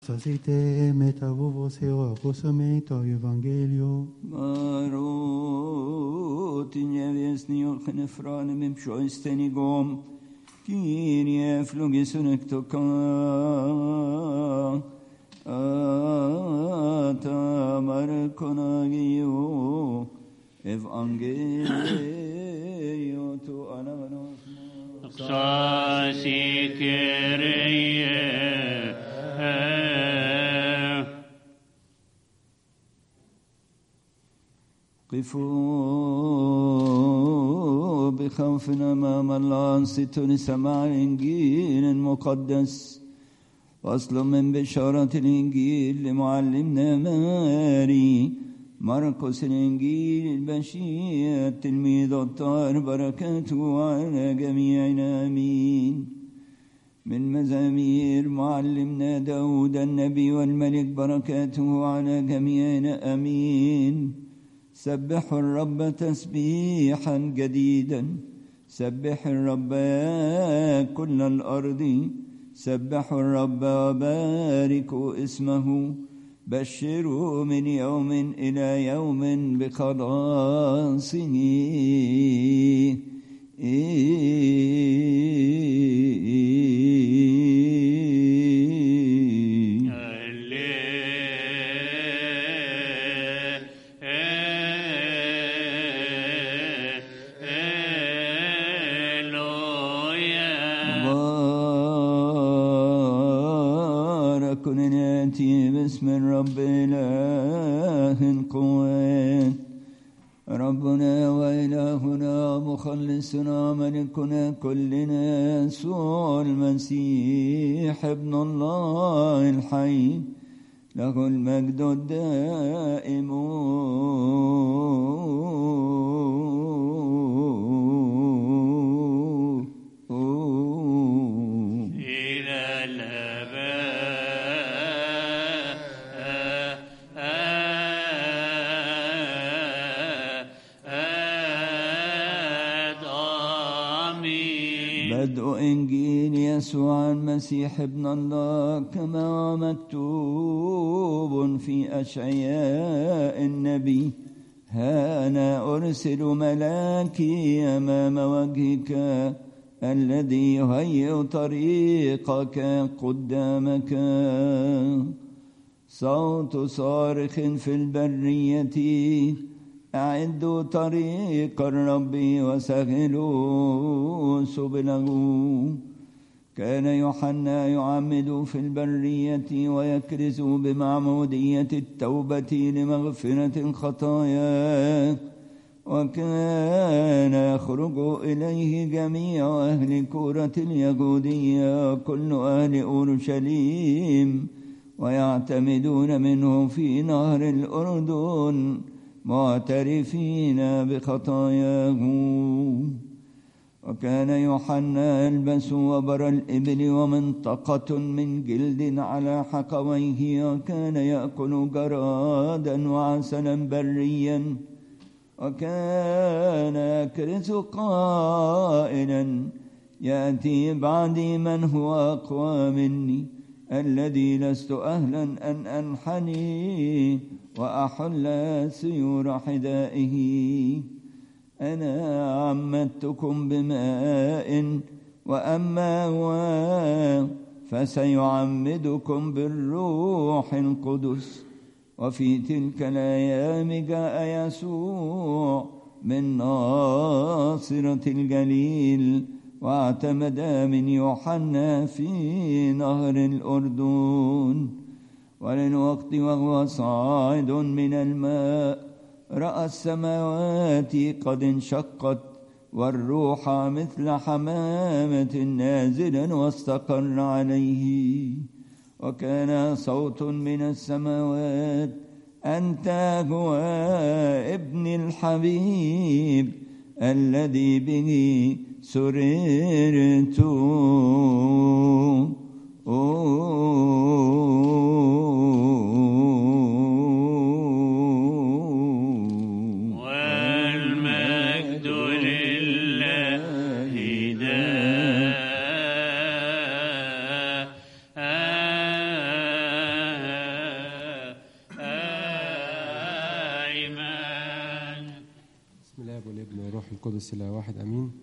させてメタボボセオアポソメイトエヴァンゲリオ Marotin jevjesni och knefrane med psjöisten igång. Kyrie flogisun toka. Ata markonagio. Evangelio tu anavanos. Sasi Kyrie. قفوا بخوف أمام الله ستر سماع الإنجيل المقدس فصل من بشارة الإنجيل لمعلمنا ماري مرقس الإنجيل البشير التلميذ الطاهر بركاته على جميعنا آمين من مزامير معلمنا داود النبي والملك بركاته على جميعنا آمين سبحوا الرب تسبيحا جديدا سبح الرب يا كل الأرض سبحوا الرب وباركوا اسمه بشروا من يوم إلى يوم بخلاصه مبارك ناتي باسم الرب إله القوات ربنا وإلهنا مخلصنا ملكنا كلنا يسوع المسيح ابن الله الحي له المجد الدائم إلى الأبد آمين بدء إنجيل يسوع المسيح ابن الله كما مكتوب في أشعياء النبي ها أنا أرسل ملاكي أمام وجهك الذي يهيئ طريقك قدامك صوت صارخ في البرية أعدوا طريق الرب وسهلوا سبله كان يوحنا يعمد في البرية ويكرز بمعمودية التوبة لمغفرة الخطايا وكان يخرج إليه جميع أهل كورة اليهودية كل أهل أورشليم ويعتمدون منه في نهر الأردن معترفين بخطاياهم وكان يوحنا يلبس وبر الإبل ومنطقة من جلد على حقويه وكان يأكل جرادا وعسلا بريا وكان يكرز قائلا يأتي بعدي من هو أقوى مني الذي لست أهلا أن أنحني وأحل سيور حذائه أنا عمدتكم بماء وأما هو فسيعمدكم بالروح القدس وفي تلك الأيام جاء يسوع من ناصرة الجليل واعتمد من يوحنا في نهر الأردن وللوقت وهو صاعد من الماء رأى السماوات قد انشقت والروح مثل حمامة نازلا واستقر عليه وكان صوت من السماوات أنت هو ابن الحبيب الذي به سررت والمجد لله القدس إلى واحد أمين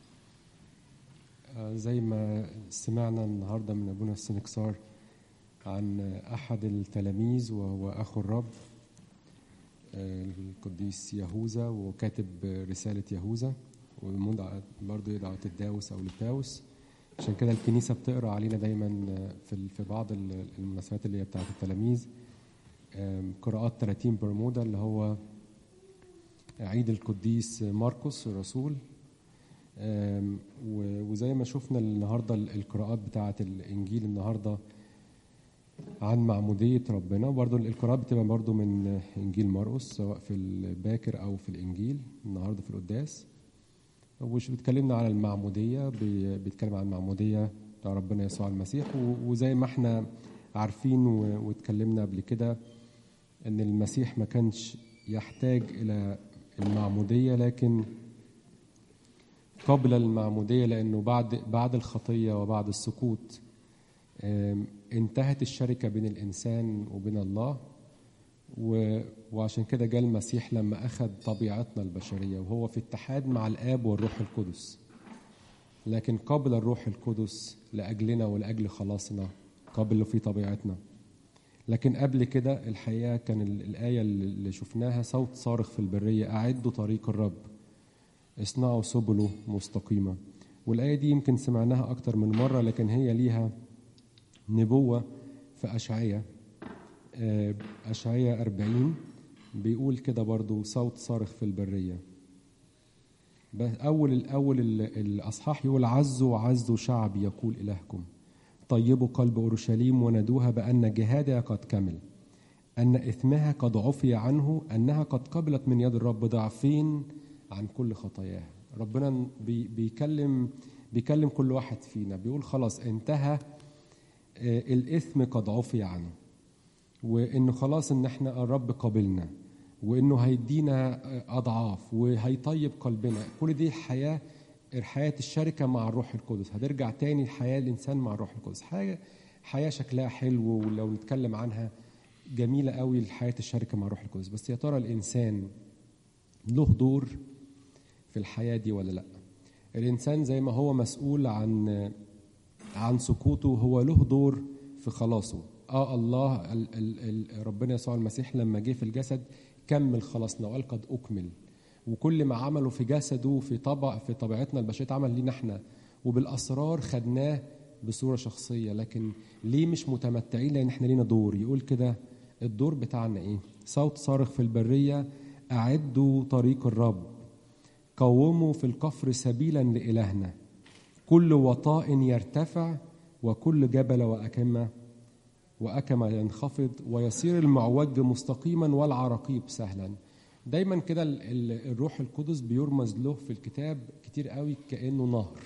آه، زي ما سمعنا النهاردة من أبونا السنكسار عن أحد التلاميذ وهو أخو الرب آه، القديس يهوذا وكاتب رسالة يهوذا ومدعى برضه يدعى تداوس أو لتاوس عشان كده الكنيسة بتقرأ علينا دايما في في بعض المناسبات اللي هي بتاعت التلاميذ آم، قراءات 30 برمودا اللي هو عيد القديس مرقس الرسول آم، و- وزي ما شفنا النهارده ال- القراءات بتاعه الانجيل النهارده عن معموديه ربنا برضو القراءات بتبقى برضو من انجيل مرقس سواء في الباكر او في الانجيل النهارده في القداس وش بيتكلمنا على المعموديه بي- بيتكلم عن المعموديه بتاع ربنا يسوع المسيح و- وزي ما احنا عارفين و- واتكلمنا قبل كده ان المسيح ما كانش يحتاج الى المعموديه لكن قبل المعموديه لانه بعد بعد الخطيه وبعد السقوط آم، انتهت الشركه بين الانسان وبين الله و- وعشان كده جاء المسيح لما اخذ طبيعتنا البشريه وهو في اتحاد مع الاب والروح القدس لكن قبل الروح القدس لاجلنا ولاجل خلاصنا قبل في طبيعتنا لكن قبل كده الحقيقه كان ال- الايه اللي شفناها صوت صارخ في البريه اعدوا طريق الرب اصنعوا سبله مستقيمه والايه دي يمكن سمعناها اكتر من مره لكن هي ليها نبوه في اشعياء آه، اشعياء 40 بيقول كده برضو صوت صارخ في البريه بس اول الاول ال- الاصحاح يقول عزوا عزوا شعبي يقول الهكم طيبوا قلب اورشليم وندوها بان جهادها قد كمل ان اثمها قد عفي عنه انها قد قبلت من يد الرب ضعفين عن كل خطاياها ربنا بي بيكلم بيكلم كل واحد فينا بيقول خلاص انتهى آه، الاثم قد عفي عنه وانه خلاص ان احنا الرب قابلنا وانه هيدينا اضعاف وهيطيب قلبنا كل دي حياه حياه الشركه مع الروح القدس هترجع تاني حياه الانسان مع الروح القدس حاجه حياه شكلها حلو ولو نتكلم عنها جميله قوي حياه الشركه مع الروح القدس بس يا ترى الانسان له دور في الحياه دي ولا لا الانسان زي ما هو مسؤول عن عن سقوطه هو له دور في خلاصه اه الله ال ال ال ربنا يسوع المسيح لما جه في الجسد كمل خلاصنا وقال قد اكمل وكل ما عمله في جسده في طبع في طبيعتنا البشريه اتعمل لينا احنا وبالاسرار خدناه بصوره شخصيه لكن ليه مش متمتعين لان احنا لينا دور يقول كده الدور بتاعنا ايه صوت صارخ في البريه اعدوا طريق الرب قوموا في الكفر سبيلا لالهنا كل وطاء يرتفع وكل جبل وأكمة وأكمة ينخفض ويصير المعوج مستقيما والعراقيب سهلا دايما كده ال- ال- الروح القدس بيرمز له في الكتاب كتير قوي كأنه نهر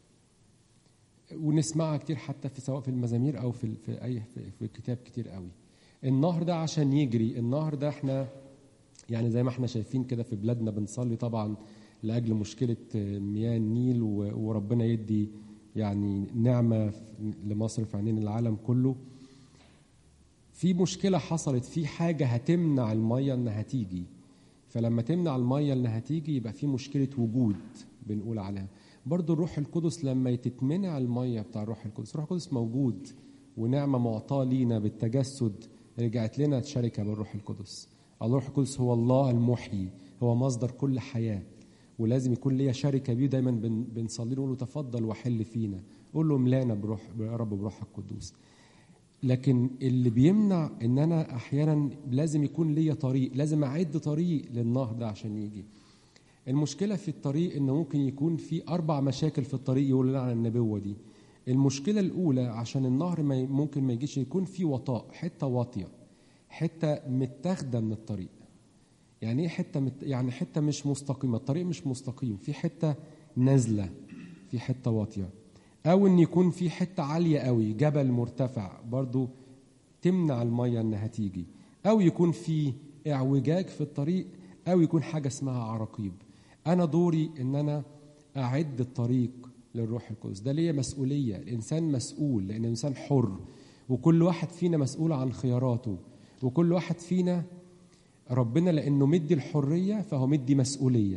ونسمعها كتير حتى في سواء في المزامير او في في اي في, في الكتاب كتير قوي النهر ده عشان يجري النهر ده احنا يعني زي ما احنا شايفين كده في بلادنا بنصلي طبعا لاجل مشكله مياه النيل و- وربنا يدي يعني نعمه لمصر في عينين العالم كله في مشكله حصلت في حاجه هتمنع الميه انها تيجي فلما تمنع الميه انها تيجي يبقى في مشكله وجود بنقول عليها برضو الروح القدس لما تتمنع الميه بتاع الروح القدس الروح القدس موجود ونعمه معطاه لينا بالتجسد رجعت لنا شركه بالروح القدس الروح القدس هو الله المحيي هو مصدر كل حياه ولازم يكون ليا شركه بيه دايما بن- بنصلي له نقول له تفضل وحل فينا قول له املانا بروح يا رب بروحك القدوس لكن اللي بيمنع ان انا احيانا لازم يكون ليا طريق لازم اعد طريق للنهر ده عشان يجي المشكله في الطريق انه ممكن يكون في اربع مشاكل في الطريق يقول لنا عن النبوه دي المشكله الاولى عشان النهر ما ي- ممكن ما يجيش يكون في وطاء حته واطيه حته متاخده من الطريق يعني ايه حته مت... يعني حته مش مستقيمه الطريق مش مستقيم في حته نازله في حته واطيه او ان يكون في حته عاليه قوي جبل مرتفع برضو تمنع الميه انها تيجي او يكون في اعوجاج في الطريق او يكون حاجه اسمها عراقيب انا دوري ان انا اعد الطريق للروح القدس ده ليا مسؤوليه الانسان مسؤول لان الانسان حر وكل واحد فينا مسؤول عن خياراته وكل واحد فينا ربنا لانه مدي الحريه فهو مدي مسؤوليه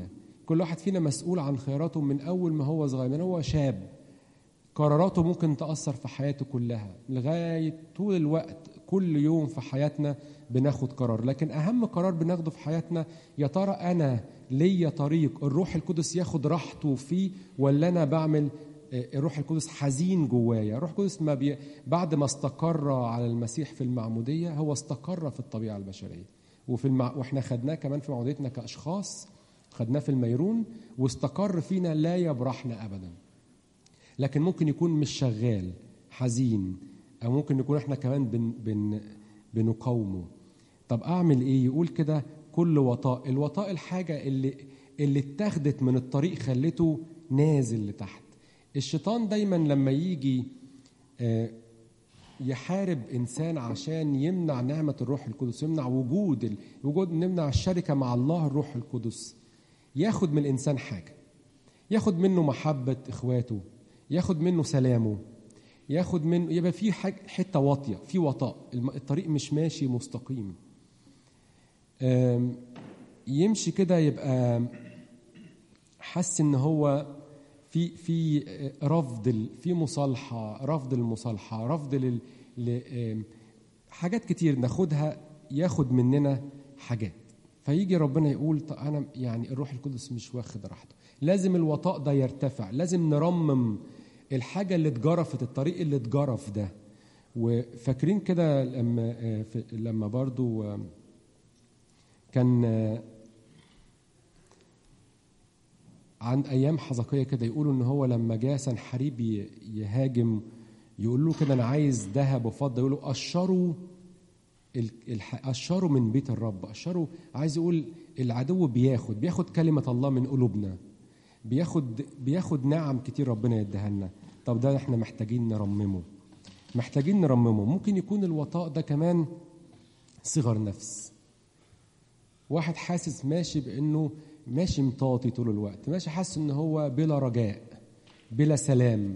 كل واحد فينا مسؤول عن خياراته من اول ما هو صغير من هو شاب قراراته ممكن تاثر في حياته كلها لغايه طول الوقت كل يوم في حياتنا بناخد قرار لكن اهم قرار بناخده في حياتنا يا ترى انا ليا طريق الروح القدس ياخد راحته فيه ولا انا بعمل آه، الروح القدس حزين جوايا الروح القدس ما بي... بعد ما استقر على المسيح في المعموديه هو استقر في الطبيعه البشريه وفي المع... واحنا خدناه كمان في معموديتنا كاشخاص خدناه في الميرون واستقر فينا لا يبرحنا ابدا لكن ممكن يكون مش شغال حزين او ممكن نكون احنا كمان بن بن بنقاومه طب اعمل ايه يقول كده كل وطاء الوطاء الحاجه اللي اللي اتاخدت من الطريق خلته نازل لتحت الشيطان دايما لما يجي آه، يحارب انسان عشان يمنع نعمه الروح القدس يمنع وجود ال- وجود نمنع الشركه مع الله الروح القدس ياخد من الانسان حاجه ياخد منه محبه اخواته ياخد منه سلامه ياخد منه يبقى في حاجة حته واطيه في وطاء الم- الطريق مش ماشي مستقيم آم، يمشي كده يبقى حس ان هو في في رفض ال- في مصالحه رفض المصالحه رفض لل ل- آم، حاجات كتير ناخدها ياخد مننا حاجات فيجي ربنا يقول طب انا يعني الروح القدس مش واخد راحته لازم الوطاء ده يرتفع لازم نرمم الحاجه اللي اتجرفت الطريق اللي اتجرف ده وفاكرين كده لما آه، في- لما برضو آه، كان آه، عن ايام حزقيه كده يقولوا ان هو لما جاء سنحريب ي- يهاجم يقول له كده انا عايز ذهب وفضه يقول له قشروا ال- الح- قشروا من بيت الرب قشروا عايز يقول العدو بياخد بياخد كلمه الله من قلوبنا بياخد بياخد نعم كتير ربنا يديها لنا طب ده احنا محتاجين نرممه محتاجين نرممه ممكن يكون الوطاء ده كمان صغر نفس واحد حاسس ماشي بانه ماشي مطاطي طول الوقت ماشي حاسس ان هو بلا رجاء بلا سلام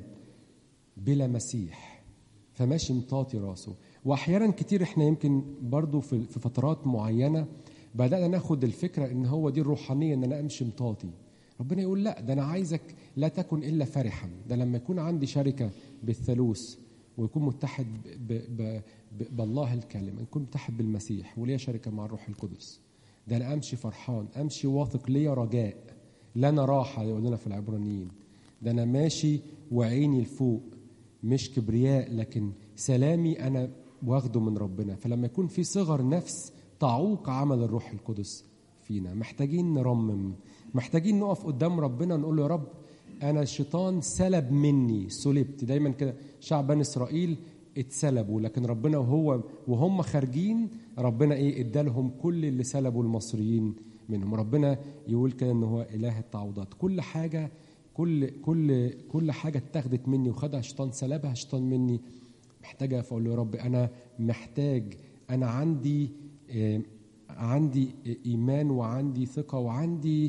بلا مسيح فماشي مطاطي راسه واحيانا كتير احنا يمكن برضو في في فترات معينه بدانا ناخد الفكره ان هو دي الروحانيه ان انا امشي مطاطي ربنا يقول لا ده انا عايزك لا تكن الا فرحا ده لما يكون عندي شركه بالثالوث ويكون متحد ب ب ب بالله الكلمه يكون متحد بالمسيح وليا شركه مع الروح القدس ده انا امشي فرحان امشي واثق ليا رجاء لنا راحه يقول لنا في العبرانيين ده انا ماشي وعيني لفوق مش كبرياء لكن سلامي انا واخده من ربنا فلما يكون في صغر نفس تعوق عمل الروح القدس فينا محتاجين نرمم محتاجين نقف قدام ربنا نقول له يا رب انا الشيطان سلب مني سلبت دايما كده شعب بني اسرائيل اتسلبوا لكن ربنا وهو وهم خارجين ربنا ايه ادالهم كل اللي سلبوا المصريين منهم ربنا يقول كده ان هو اله التعويضات كل حاجه كل كل كل حاجه اتاخدت مني وخدها الشيطان سلبها الشيطان مني محتاجه فاقول له يا رب انا محتاج انا عندي آه، عندي ايمان وعندي ثقه وعندي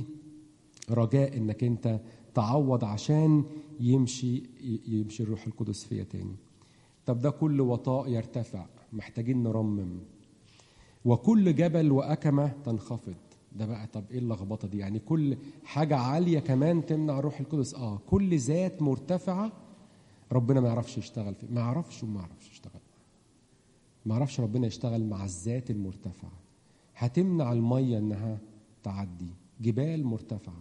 رجاء انك انت تعوض عشان يمشي يمشي الروح القدس فيا تاني طب ده كل وطاء يرتفع محتاجين نرمم وكل جبل وأكمة تنخفض ده بقى طب ايه اللخبطه دي يعني كل حاجه عاليه كمان تمنع الروح القدس اه كل ذات مرتفعه ربنا ما يعرفش يشتغل فيه ما يعرفش وما يعرفش يشتغل ما يعرفش ربنا يشتغل مع الذات المرتفعه هتمنع الميه انها تعدي جبال مرتفعه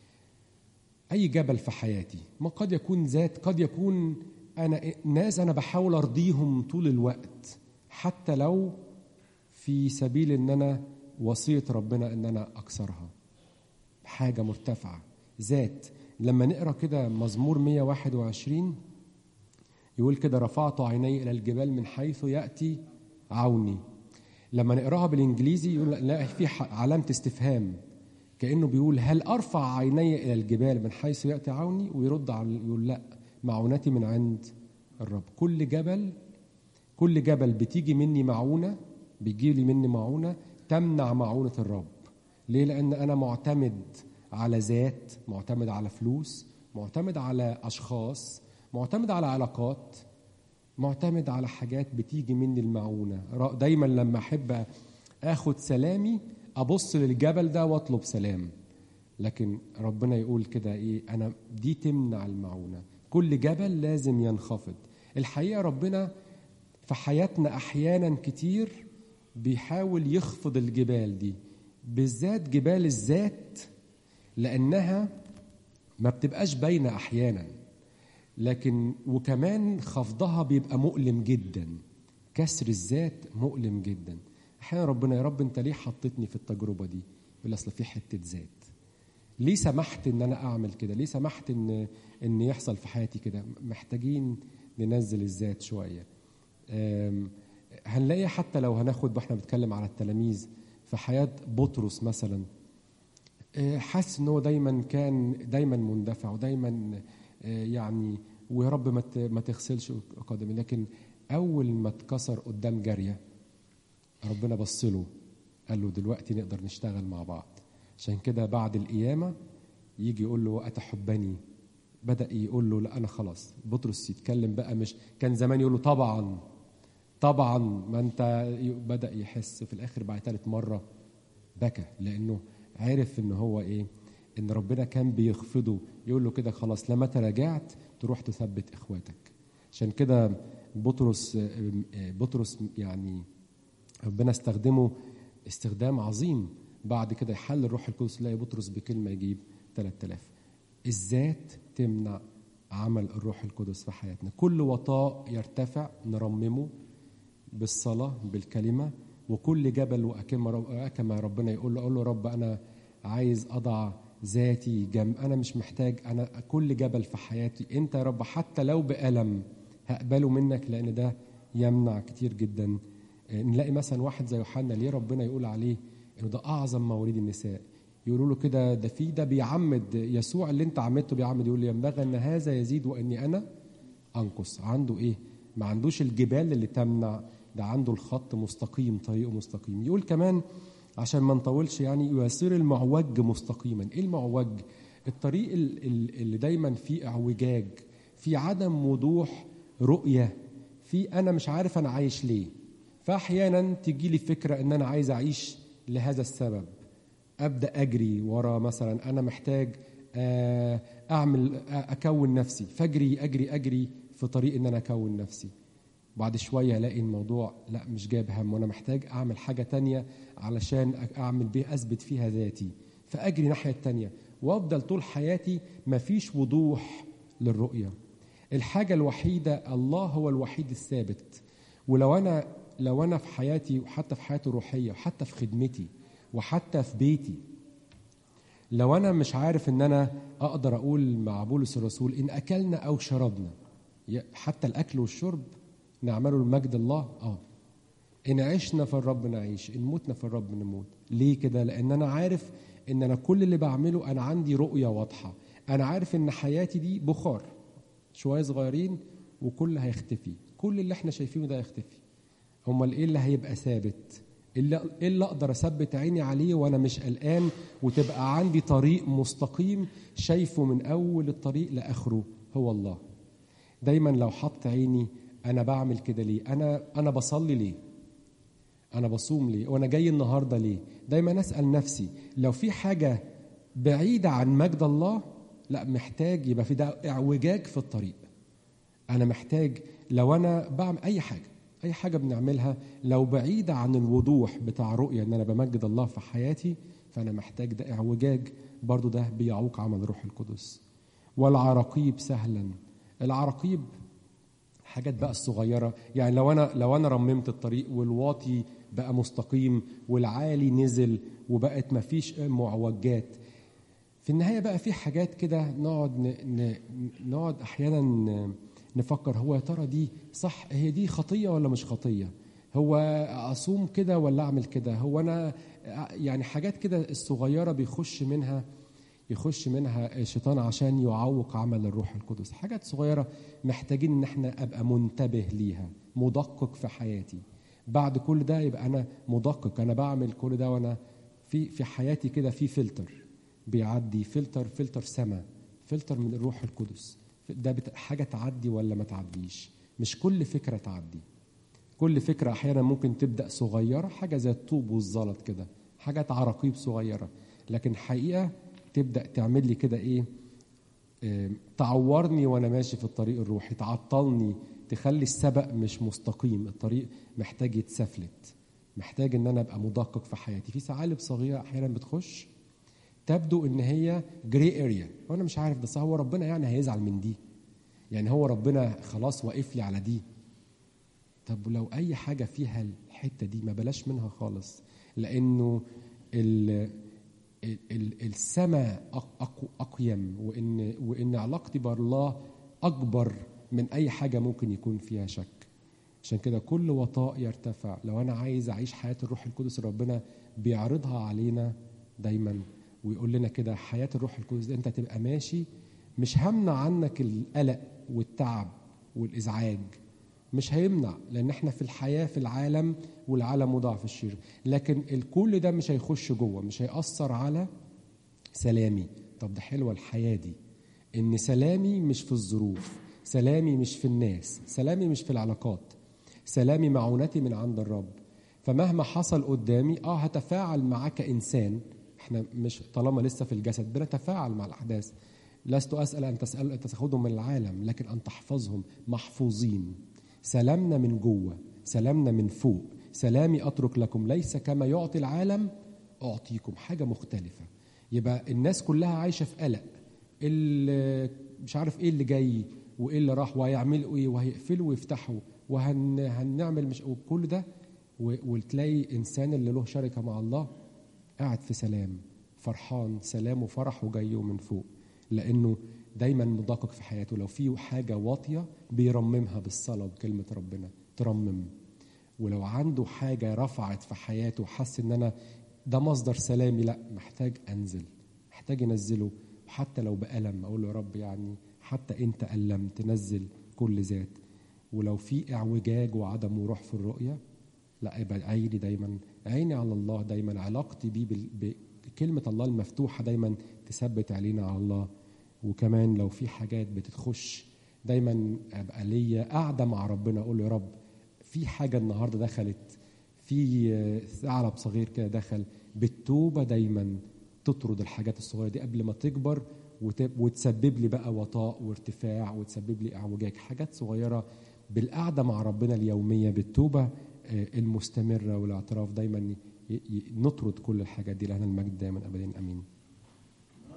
اي جبل في حياتي ما قد يكون ذات قد يكون انا ناس انا بحاول ارضيهم طول الوقت حتى لو في سبيل ان انا وصيه ربنا ان انا اكسرها حاجه مرتفعه ذات لما نقرا كده مزمور 121 يقول كده رفعت عيني الى الجبال من حيث ياتي عوني لما نقراها بالانجليزي يقول لا في علامه استفهام كانه بيقول هل ارفع عيني الى الجبال من حيث ياتي عوني ويرد على يقول لا معونتي من عند الرب كل جبل كل جبل بتيجي مني معونه بيجي لي مني معونه تمنع معونه الرب ليه لان انا معتمد على ذات معتمد على فلوس معتمد على اشخاص معتمد على علاقات معتمد على حاجات بتيجي مني المعونه دايما لما احب اخد سلامي ابص للجبل ده واطلب سلام لكن ربنا يقول كده ايه انا دي تمنع المعونه كل جبل لازم ينخفض الحقيقه ربنا في حياتنا احيانا كتير بيحاول يخفض الجبال دي بالذات جبال الذات لانها ما بتبقاش باينه احيانا لكن وكمان خفضها بيبقى مؤلم جدا كسر الذات مؤلم جدا احيانا ربنا يا رب انت ليه حطيتني في التجربه دي يقول اصل في حته ذات ليه سمحت ان انا اعمل كده ليه سمحت ان ان يحصل في حياتي كده محتاجين ننزل الذات شويه أم، هنلاقي حتى لو هناخد واحنا بنتكلم على التلاميذ في حياه بطرس مثلا آه، حاسس ان هو دايما كان دايما مندفع ودايما آه، يعني ويا رب ما ت- ما تغسلش قدمي لكن اول ما اتكسر قدام جاريه ربنا بص له قال له دلوقتي نقدر نشتغل مع بعض عشان كده بعد القيامه يجي يقول له اتحبني بدا يقول له لا انا خلاص بطرس يتكلم بقى مش كان زمان يقول له طبعا طبعا ما انت بدا يحس في الاخر بعد ثالث مره بكى لانه عرف ان هو ايه ان ربنا كان بيخفضه يقول له كده خلاص لما تراجعت تروح تثبت اخواتك عشان كده بطرس بطرس يعني ربنا استخدمه استخدام عظيم بعد كده يحل الروح القدس يلاقي بطرس بكلمه يجيب 3000 الذات تمنع عمل الروح القدس في حياتنا كل وطاء يرتفع نرممه بالصلاة بالكلمة وكل جبل وكما كما ربنا يقول له أقول له رب أنا عايز أضع ذاتي جنب أنا مش محتاج أنا كل جبل في حياتي أنت يا رب حتى لو بألم هقبله منك لأن ده يمنع كتير جدا آه، نلاقي مثلا واحد زي يوحنا ليه ربنا يقول عليه إنه ده أعظم مواليد النساء يقولوا له كده ده في ده بيعمد يسوع اللي أنت عمدته بيعمد يقول له ينبغي أن هذا يزيد وإني أنا انقص عنده ايه ما عندوش الجبال اللي تمنع ده عنده الخط مستقيم طريقه مستقيم يقول كمان عشان ما نطولش يعني يصير المعوج مستقيما ايه المعوج الطريق ال- ال- اللي دايما فيه اعوجاج في عدم وضوح رؤيه في انا مش عارف انا عايش ليه فاحيانا تجي لي فكره ان انا عايز اعيش لهذا السبب ابدا اجري ورا مثلا انا محتاج آه، اعمل آه، اكون نفسي فاجري اجري اجري في طريق ان انا اكون نفسي بعد شويه الاقي الموضوع لا مش جايب هم وانا محتاج اعمل حاجه تانية علشان أ- اعمل بيها اثبت فيها ذاتي فاجري ناحيه التانية وافضل طول حياتي مفيش وضوح للرؤيه الحاجه الوحيده الله هو الوحيد الثابت ولو انا لو انا في حياتي وحتى في حياتي الروحيه وحتى في خدمتي وحتى في بيتي لو انا مش عارف ان انا اقدر اقول مع بولس الرسول ان اكلنا او شربنا ي- حتى الاكل والشرب نعمله لمجد الله اه ان عشنا في الرب نعيش ان متنا في الرب نموت ليه كده لان انا عارف ان انا كل اللي بعمله انا عندي رؤيه واضحه انا عارف ان حياتي دي بخار شويه صغيرين وكل هيختفي كل اللي احنا شايفينه ده هيختفي امال ايه اللي هيبقى ثابت اللي ايه اللي اقدر اثبت عيني عليه وانا مش قلقان وتبقى عندي طريق مستقيم شايفه من اول الطريق لاخره هو الله دايما لو حط عيني انا بعمل كده ليه انا انا بصلي ليه انا بصوم ليه وانا جاي النهارده ليه دايما اسال نفسي لو في حاجه بعيده عن مجد الله لا محتاج يبقى في ده اعوجاج في الطريق انا محتاج لو انا بعمل اي حاجه اي حاجه بنعملها لو بعيده عن الوضوح بتاع رؤيه ان انا بمجد الله في حياتي فانا محتاج ده اعوجاج برضو ده بيعوق عمل الروح القدس والعراقيب سهلا العراقيب حاجات بقى الصغيره يعني لو انا لو انا رممت الطريق والواطي بقى مستقيم والعالي نزل وبقت مفيش معوجات في النهايه بقى في حاجات كده نقعد ن... ن... نقعد احيانا ن- نفكر هو يا ترى دي صح هي دي خطيه ولا مش خطيه هو اصوم كده ولا اعمل كده هو انا يعني حاجات كده الصغيره بيخش منها يخش منها الشيطان عشان يعوق عمل الروح القدس حاجات صغيره محتاجين ان احنا ابقى منتبه ليها مدقق في حياتي بعد كل ده يبقى انا مدقق انا بعمل كل ده وانا في في حياتي كده في فلتر بيعدي فلتر فلتر سما فلتر من الروح القدس ده بت- حاجه تعدي ولا ما تعديش مش كل فكره تعدي كل فكره احيانا ممكن تبدا صغيره حاجه زي الطوب والزلط كده حاجات عراقيب صغيره لكن حقيقه تبدا تعمل لي كده ايه آه، تعورني وانا ماشي في الطريق الروحي تعطلني تخلي السبق مش مستقيم الطريق محتاج يتسفلت محتاج ان انا ابقى مدقق في حياتي في ثعالب صغيره احيانا بتخش تبدو ان هي جري اريا وانا مش عارف بس هو ربنا يعني هيزعل من دي يعني هو ربنا خلاص واقف لي على دي طب لو اي حاجه فيها الحته دي ما بلاش منها خالص لانه ال ال- السماء أق- أق- اقيم وان وان علاقتي بالله اكبر من اي حاجه ممكن يكون فيها شك عشان كده كل وطاء يرتفع لو انا عايز اعيش حياه الروح القدس ربنا بيعرضها علينا دايما ويقول لنا كده حياه الروح القدس دي انت تبقى ماشي مش همنع عنك القلق والتعب والازعاج مش هيمنع لان احنا في الحياه في العالم والعالم وضع في الشر لكن الكل ده مش هيخش جوه مش هيأثر على سلامي طب ده حلوه الحياه دي ان سلامي مش في الظروف سلامي مش في الناس سلامي مش في العلاقات سلامي معونتي من عند الرب فمهما حصل قدامي اه هتفاعل معاه كانسان احنا مش طالما لسه في الجسد بنتفاعل مع الاحداث لست اسال ان تسال ان تاخذهم من العالم لكن ان تحفظهم محفوظين سلامنا من جوه سلامنا من فوق سلامي اترك لكم ليس كما يعطي العالم اعطيكم حاجه مختلفه يبقى الناس كلها عايشه في قلق اللي مش عارف ايه اللي جاي وايه اللي راح وهيعملوا ايه وهيقفلوا ويفتحوا وهنعمل مش وكل ده و- وتلاقي انسان اللي له شركه مع الله قاعد في سلام فرحان سلام وفرح وجاي من فوق لانه دايما مدقق في حياته لو في حاجه واطيه بيرممها بالصلاه بكلمه ربنا ترمم ولو عنده حاجه رفعت في حياته وحس ان انا ده مصدر سلامي لا محتاج انزل محتاج انزله وحتى لو بألم اقول له يا رب يعني حتى انت ألمت نزل كل ذات ولو في اعوجاج وعدم وروح في الرؤيه لا يبقى عيني دايما عيني على الله دايما علاقتي بيه بال- بكلمه الله المفتوحه دايما تثبت علينا على الله وكمان لو في حاجات بتتخش دايما ابقى ليا قاعده مع ربنا اقول له يا رب في حاجه النهارده دخلت في آه، ثعلب صغير كده دخل بالتوبه دايما تطرد الحاجات الصغيره دي قبل ما تكبر وت- وتسبب لي بقى وطاء وارتفاع وتسبب لي اعوجاج حاجات صغيره بالقعده مع ربنا اليوميه بالتوبه آه، المستمره والاعتراف دايما ي- ي- نطرد كل الحاجات دي لهنا المجد دايما ابدا امين